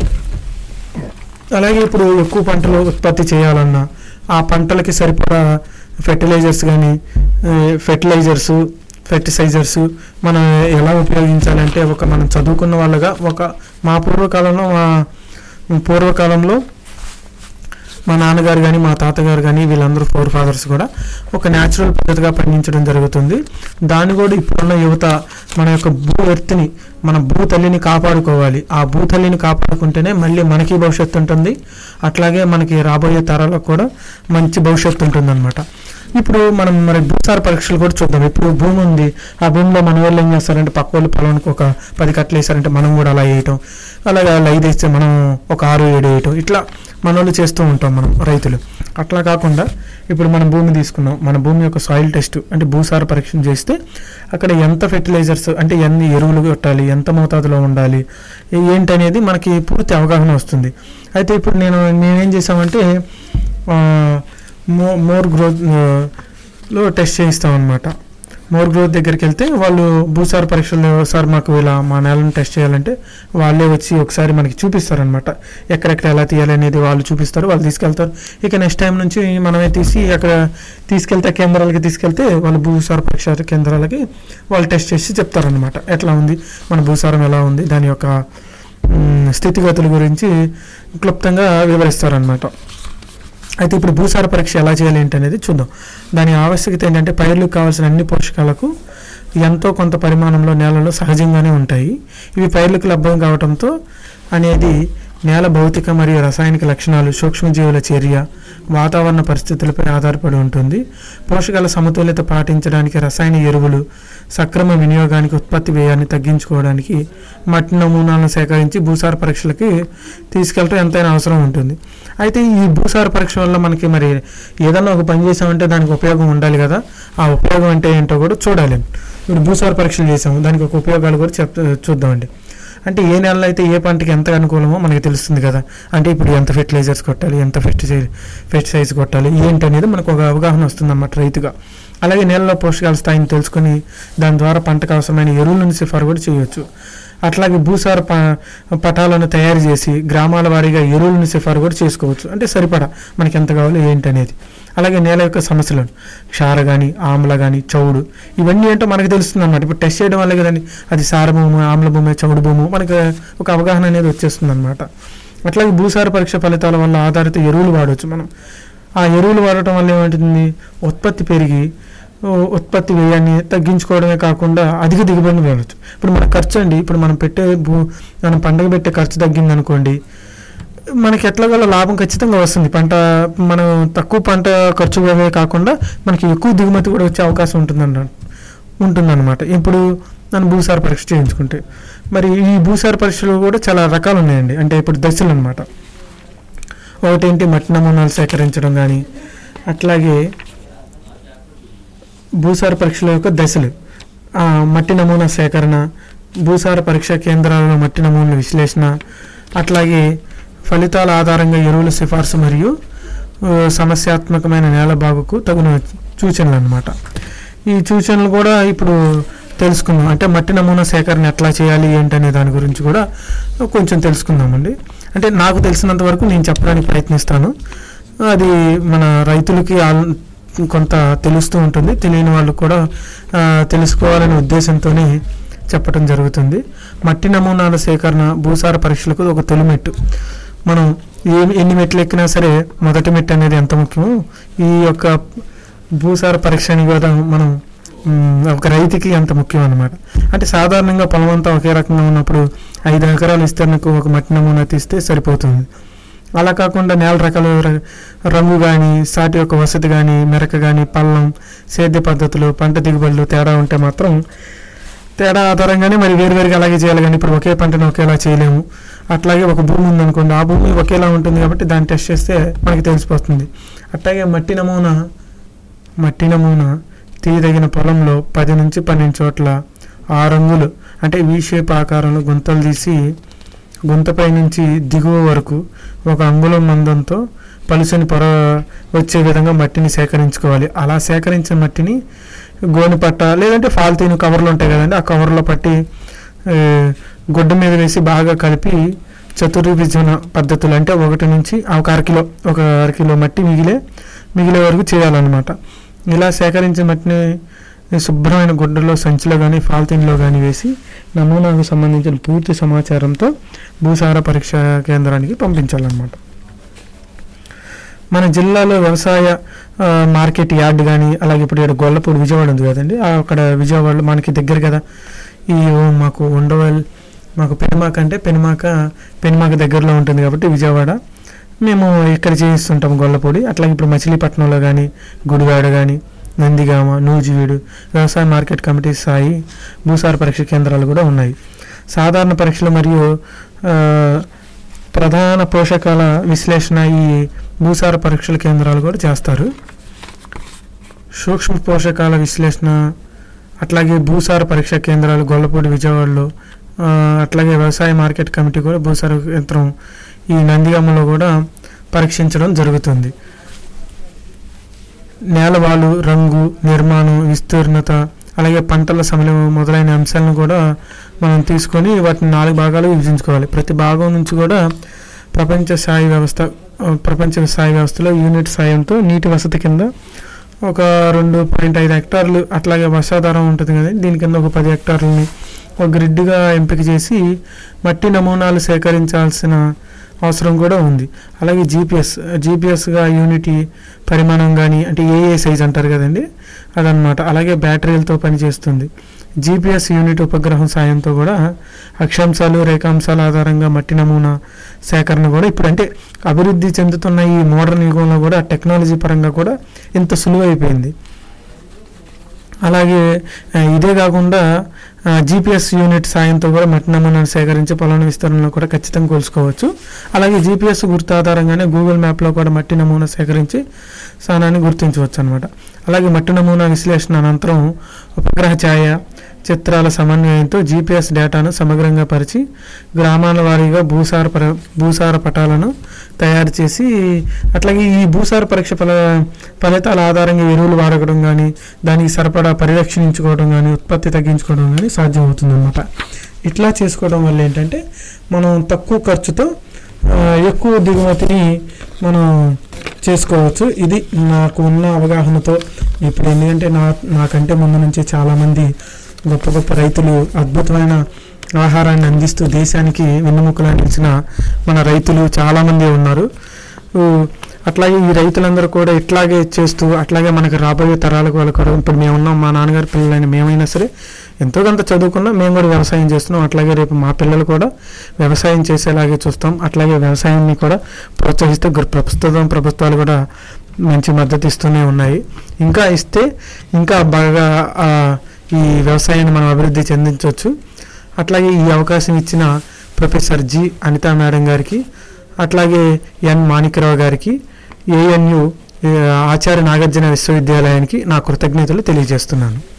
అలాగే ఇప్పుడు ఎక్కువ పంటలు ఉత్పత్తి చేయాలన్నా ఆ పంటలకి సరిపడా ఫెర్టిలైజర్స్ కానీ ఫెర్టిలైజర్స్ ఫెర్టిసైజర్స్ మనం ఎలా ఉపయోగించాలంటే ఒక మనం చదువుకున్న వాళ్ళగా ఒక మా పూర్వకాలంలో మా పూర్వకాలంలో మా నాన్నగారు కానీ మా తాతగారు కానీ వీళ్ళందరూ ఫోర్ ఫాదర్స్ కూడా ఒక న్యాచురల్ పద్ధతిగా పండించడం జరుగుతుంది దాన్ని కూడా ఇప్పుడున్న యువత మన యొక్క భూ ఎర్త్ని మన భూ తల్లిని కాపాడుకోవాలి ఆ భూ తల్లిని కాపాడుకుంటేనే మళ్ళీ మనకి భవిష్యత్తు ఉంటుంది అట్లాగే మనకి రాబోయే తరాలకు కూడా మంచి భవిష్యత్తు ఉంటుంది ఇప్పుడు మనం మరి భూసార పరీక్షలు కూడా చూద్దాం ఇప్పుడు భూమి ఉంది ఆ భూమిలో మన వాళ్ళు ఏం చేస్తారంటే పక్క వాళ్ళు పొలానికి ఒక పది కట్టలు వేసారంటే మనం కూడా అలా వేయటం అలాగే అలా ఐదు వేస్తే మనం ఒక ఆరు ఏడు వేయటం ఇట్లా మన వాళ్ళు చేస్తూ ఉంటాం మనం రైతులు అట్లా కాకుండా ఇప్పుడు మనం భూమి తీసుకున్నాం మన భూమి యొక్క సాయిల్ టెస్ట్ అంటే భూసార పరీక్ష చేస్తే అక్కడ ఎంత ఫెర్టిలైజర్స్ అంటే ఎన్ని ఎరువులు కొట్టాలి ఎంత మోతాదులో ఉండాలి ఏ- ఏంటనేది మనకి పూర్తి అవగాహన వస్తుంది అయితే ఇప్పుడు నేను నేనేం చేసామంటే ఆ, మో మోర్ గ్రోత్ ఆ, లో టెస్ట్ చేయిస్తాం అనమాట మోర్ గ్రోత్ దగ్గరికి వెళ్తే వాళ్ళు భూసార పరీక్షలు సార్ మాకు ఇలా మా నేలను టెస్ట్ చేయాలంటే వాళ్ళే వచ్చి ఒకసారి మనకి చూపిస్తారనమాట ఎక్కడెక్కడ ఎలా తీయాలి అనేది వాళ్ళు చూపిస్తారు వాళ్ళు తీసుకెళ్తారు ఇక నెక్స్ట్ టైం నుంచి మనమే తీసి అక్కడ తీసుకెళ్తే కేంద్రాలకి తీసుకెళ్తే వాళ్ళు భూసార పరీక్ష కేంద్రాలకి వాళ్ళు టెస్ట్ చేసి చెప్తారనమాట ఎట్లా ఉంది మన భూసారం ఎలా ఉంది దాని యొక్క మ్, స్థితిగతుల గురించి క్లుప్తంగా వివరిస్తారనమాట అయితే ఇప్పుడు భూసార పరీక్ష ఎలా చేయాలి ఏంటి అనేది చూద్దాం దాని ఆవశ్యకత ఏంటంటే పైర్లకు కావాల్సిన అన్ని పోషకాలకు ఎంతో కొంత పరిమాణంలో నేలలో సహజంగానే ఉంటాయి ఇవి పైర్లకు లభ్యం కావడంతో అనేది నేల భౌతిక మరియు రసాయనిక లక్షణాలు సూక్ష్మజీవుల చర్య వాతావరణ పరిస్థితులపై ఆధారపడి ఉంటుంది పోషకాల సమతుల్యత పాటించడానికి రసాయన ఎరువులు సక్రమ వినియోగానికి ఉత్పత్తి వ్యయాన్ని తగ్గించుకోవడానికి మట్టి నమూనాలను సేకరించి భూసార పరీక్షలకి తీసుకెళ్ళటం ఎంతైనా అవసరం ఉంటుంది అయితే ఈ భూసార పరీక్ష వల్ల మనకి మరి ఏదన్నా ఒక పని చేసామంటే దానికి ఉపయోగం ఉండాలి కదా ఆ ఉపయోగం అంటే ఏంటో కూడా చూడాలి ఇప్పుడు భూసార పరీక్షలు చేసాము దానికి ఒక ఉపయోగాలు కూడా చెప్ చూద్దామండి అంటే ఏ నెలలో అయితే ఏ పంటకి ఎంత అనుకూలమో మనకి తెలుస్తుంది కదా అంటే ఇప్పుడు ఎంత ఫెర్టిలైజర్స్ కొట్టాలి ఎంత పెస్టిసైడ్ పెస్టిసైడ్స్ కొట్టాలి ఏంటి అనేది మనకు ఒక అవగాహన వస్తుంది అన్నమాట రైతుగా అలాగే నేలలో పోషకాల స్థాయిని తెలుసుకొని దాని ద్వారా పంటకు అవసరమైన ఎరువులను సిఫారు కూడా చేయవచ్చు అట్లాగే భూసార ప పటాలను తయారు చేసి గ్రామాల వారీగా ఎరువులను సిఫారు కూడా చేసుకోవచ్చు అంటే సరిపడా మనకి ఎంత కావాలో ఏంటి అనేది అలాగే నేల యొక్క సమస్యలను క్షార కానీ ఆమ్ల కానీ చౌడు ఇవన్నీ ఏంటో మనకు తెలుస్తుంది అన్నమాట ఇప్పుడు టెస్ట్ చేయడం వల్ల కదండి అది సార భూమి ఆమ్ల భూమి చౌడు భూమి మనకు ఒక అవగాహన అనేది వచ్చేస్తుంది అనమాట అట్లాగే భూసార పరీక్ష ఫలితాల వల్ల ఆధారిత ఎరువులు వాడవచ్చు మనం ఆ ఎరువులు వాడటం వల్ల ఏమవుతుంది ఉత్పత్తి పెరిగి ఓ, ఉత్పత్తి వ్యయాన్ని తగ్గించుకోవడమే కాకుండా అధిక దిగుబడిని వెళ్ళచ్చు ఇప్పుడు మన ఖర్చు అండి ఇప్పుడు మనం పెట్టే భూ మనం పండగ పెట్టే ఖర్చు తగ్గింది అనుకోండి మనకి ఎట్లాగోలా లాభం ఖచ్చితంగా వస్తుంది పంట మనం తక్కువ పంట ఖర్చు అవే కాకుండా మనకి ఎక్కువ దిగుమతి కూడా వచ్చే అవకాశం ఉంటుందంట ఉంటుందన్నమాట ఇప్పుడు నన్ను భూసార పరీక్ష చేయించుకుంటే మరి ఈ భూసార పరీక్షలు కూడా చాలా రకాలు ఉన్నాయండి అంటే ఇప్పుడు దశలు అనమాట ఒకటేంటి మట్టి నమూనాలు సేకరించడం కానీ అట్లాగే భూసార పరీక్షల యొక్క దశలు ఆ, మట్టి నమూనా సేకరణ భూసార పరీక్ష కేంద్రాలలో మట్టి నమూనాల విశ్లేషణ అట్లాగే ఫలితాల ఆధారంగా ఎరువుల సిఫార్సు మరియు ఆ, సమస్యాత్మకమైన నేల బాగుకు తగిన సూచనలు అన్నమాట ఈ సూచనలు కూడా ఇప్పుడు తెలుసుకుందాం అంటే మట్టి నమూనా సేకరణ ఎట్లా చేయాలి ఏంటనే దాని గురించి కూడా కొంచెం తెలుసుకుందామండి అంటే నాకు తెలిసినంత వరకు నేను చెప్పడానికి ప్రయత్నిస్తాను అది మన రైతులకి ఆల్- కొంత తెలుస్తూ ఉంటుంది తెలియని వాళ్ళు కూడా ఆ, తెలుసుకోవాలనే ఉద్దేశంతోనే చెప్పడం జరుగుతుంది మట్టి నమూనాల సేకరణ భూసార పరీక్షలకు ఒక తొలి మెట్టు మనం ఏ ఎన్ని మెట్లు ఎక్కినా సరే మొదటి మెట్టు అనేది ఎంత ముఖ్యమో ఈ యొక్క భూసార పరీక్ష అని కూడా మనం మ్, ఒక రైతుకి అంత ముఖ్యం అనమాట అంటే సాధారణంగా పొలం అంతా ఒకే రకంగా ఉన్నప్పుడు ఐదు ఎకరాల విస్తరణకు ఒక మట్టి నమూనా తీస్తే సరిపోతుంది అలా కాకుండా నేల రకాలు ర- రంగు కానీ సాటి యొక్క వసతి కానీ మెరక కానీ పల్లం సేద్య పద్ధతులు పంట దిగుబడులు తేడా ఉంటే మాత్రం తేడా ఆధారంగానే మరి వేరువేరుగా అలాగే చేయాలి కానీ ఇప్పుడు ఒకే పంటను ఒకేలా చేయలేము అట్లాగే ఒక భూమి ఉందనుకోండి ఆ భూమి ఒకేలా ఉంటుంది కాబట్టి దాన్ని టెస్ట్ చేస్తే మనకి తెలిసిపోతుంది అట్లాగే మట్టి నమూనా మట్టి నమూనా తీయదగిన పొలంలో పది నుంచి పన్నెండు చోట్ల ఆ రంగులు అంటే వీ షేప్ ఆకారంలో గుంతలు తీసి గుంతపై నుంచి దిగువ వరకు ఒక అంగుళం మందంతో పలుసని పొర వచ్చే విధంగా మట్టిని సేకరించుకోవాలి అలా సేకరించిన మట్టిని గోని పట్ట లేదంటే ఫాల్తీన్ కవర్లు ఉంటాయి కదండి ఆ కవర్లో పట్టి ఏ, గుడ్డ మీద వేసి బాగా కలిపి చతుర్విభజన పద్ధతులు అంటే ఒకటి నుంచి ఒక అరకిలో ఒక అరకిలో మట్టి మిగిలే మిగిలే వరకు చేయాలన్నమాట ఇలా సేకరించిన మట్టిని శుభ్రమైన గుడ్డలో సంచిలో కానీ ఫాల్తీన్లో కానీ వేసి నమూనాకు సంబంధించిన పూర్తి సమాచారంతో భూసార పరీక్ష కేంద్రానికి పంపించాలన్నమాట మన జిల్లాలో వ్యవసాయ ఆ, మార్కెట్ యార్డ్ కానీ అలాగే ఇప్పుడు ఇక్కడ గొల్లపూడి విజయవాడ ఉంది కదండి ఆ, అక్కడ విజయవాడలో మనకి దగ్గర కదా ఈ ఓ మాకు ఉండవల్ మాకు పెనుమాక అంటే పెనుమాక పెనుమాక దగ్గరలో ఉంటుంది కాబట్టి విజయవాడ మేము ఇక్కడ చేయిస్తుంటాం గొల్లపూడి అట్లాగే ఇప్పుడు మచిలీపట్నంలో కానీ గుడివాడ కానీ నందిగామ నూజివీడు వ్యవసాయ మార్కెట్ కమిటీ స్థాయి భూసార పరీక్ష కేంద్రాలు కూడా ఉన్నాయి సాధారణ పరీక్షలు మరియు ఆ, ప్రధాన పోషకాల విశ్లేషణ ఈ భూసార పరీక్షల కేంద్రాలు కూడా చేస్తారు సూక్ష్మ పోషకాల విశ్లేషణ అట్లాగే భూసార పరీక్ష కేంద్రాలు గొల్లపూడి విజయవాడలో ఆ, అట్లాగే వ్యవసాయ మార్కెట్ కమిటీ కూడా భూసార యంత్రం ఈ నందిగామలో కూడా పరీక్షించడం జరుగుతుంది నేలవాలు రంగు నిర్మాణం విస్తీర్ణత అలాగే పంటల సమయం మొదలైన అంశాలను కూడా మనం తీసుకొని వాటిని నాలుగు భాగాలు విభజించుకోవాలి ప్రతి భాగం నుంచి కూడా ప్రపంచ స్థాయి వ్యవస్థ ఆ, ప్రపంచ స్థాయి వ్యవస్థలో యూనిట్ సాయంతో నీటి వసతి కింద ఒక రెండు పాయింట్ ఐదు హెక్టార్లు అట్లాగే వర్షాధారం ఉంటుంది కదా దీని కింద ఒక పది హెక్టార్లని ఒక గ్రిడ్గా ఎంపిక చేసి మట్టి నమూనాలు సేకరించాల్సిన అవసరం కూడా ఉంది అలాగే జీపీఎస్ జీపీఎస్గా యూనిటీ పరిమాణం కానీ అంటే ఏఏ సైజ్ అంటారు కదండి అదనమాట అలాగే బ్యాటరీలతో పనిచేస్తుంది జీపీఎస్ యూనిట్ ఉపగ్రహం సాయంతో కూడా అక్షాంశాలు రేఖాంశాల ఆధారంగా మట్టి నమూనా సేకరణ కూడా ఇప్పుడు అంటే అభివృద్ధి చెందుతున్న ఈ మోడర్న్ యుగంలో కూడా టెక్నాలజీ పరంగా కూడా ఇంత సులువైపోయింది అలాగే ఆ, ఇదే కాకుండా జీపీఎస్ యూనిట్ సాయంతో కూడా మట్టి నమూనాను సేకరించి పొలం విస్తరణలో కూడా ఖచ్చితంగా కొలుసుకోవచ్చు అలాగే జీపీఎస్ గుర్తు ఆధారంగానే గూగుల్ మ్యాప్లో కూడా మట్టి నమూనా సేకరించి స్థానాన్ని గుర్తించవచ్చు అనమాట అలాగే మట్టి నమూనా విశ్లేషణ అనంతరం ఉపగ్రహ ఛాయ చిత్రాల సమన్వయంతో జీపీఎస్ డేటాను సమగ్రంగా పరిచి గ్రామాల వారీగా భూసార పర భూసార పటాలను తయారు చేసి అట్లాగే ఈ భూసార పరీక్ష ఫల ఫలితాల ఆధారంగా ఎరువులు వాడకడం కానీ దానికి సరిపడా పరిరక్షించుకోవడం కానీ ఉత్పత్తి తగ్గించుకోవడం కానీ సాధ్యమవుతుందన్నమాట ఇట్లా చేసుకోవడం వల్ల ఏంటంటే మనం తక్కువ ఖర్చుతో ఆ, ఎక్కువ దిగుమతిని మనం చేసుకోవచ్చు ఇది నాకు ఉన్న అవగాహనతో ఇప్పుడు ఎందుకంటే నా నాకంటే ముందు నుంచి చాలామంది గొప్ప గొప్ప రైతులు అద్భుతమైన ఆహారాన్ని అందిస్తూ దేశానికి వెన్నుముకలా నిలిచిన మన రైతులు చాలామంది ఉన్నారు ఊ, అట్లాగే ఈ రైతులందరూ కూడా ఇట్లాగే చేస్తూ అట్లాగే మనకి రాబోయే తరాలకు వాళ్ళకు కూడా ఇప్పుడు మేము ఉన్నాం మా నాన్నగారి పిల్లలైన మేమైనా సరే ఎంతో కొంత చదువుకున్నా మేము కూడా వ్యవసాయం చేస్తున్నాం అట్లాగే రేపు మా పిల్లలు కూడా వ్యవసాయం చేసేలాగే చూస్తాం అట్లాగే వ్యవసాయాన్ని కూడా ప్రోత్సహిస్తూ గుర్- ప్రస్తుతం ప్రభుత్వాలు కూడా మంచి మద్దతు ఇస్తూనే ఉన్నాయి ఇంకా ఇస్తే ఇంకా బాగా ఆ, ఈ వ్యవసాయాన్ని మనం అభివృద్ధి చెందించవచ్చు అట్లాగే ఈ అవకాశం ఇచ్చిన ప్రొఫెసర్ జి అనితా మేడం గారికి అట్లాగే ఎన్ మాణిక్యరావు గారికి ఏఎన్యు ఆచార్య నాగార్జున విశ్వవిద్యాలయానికి నా కృతజ్ఞతలు తెలియజేస్తున్నాను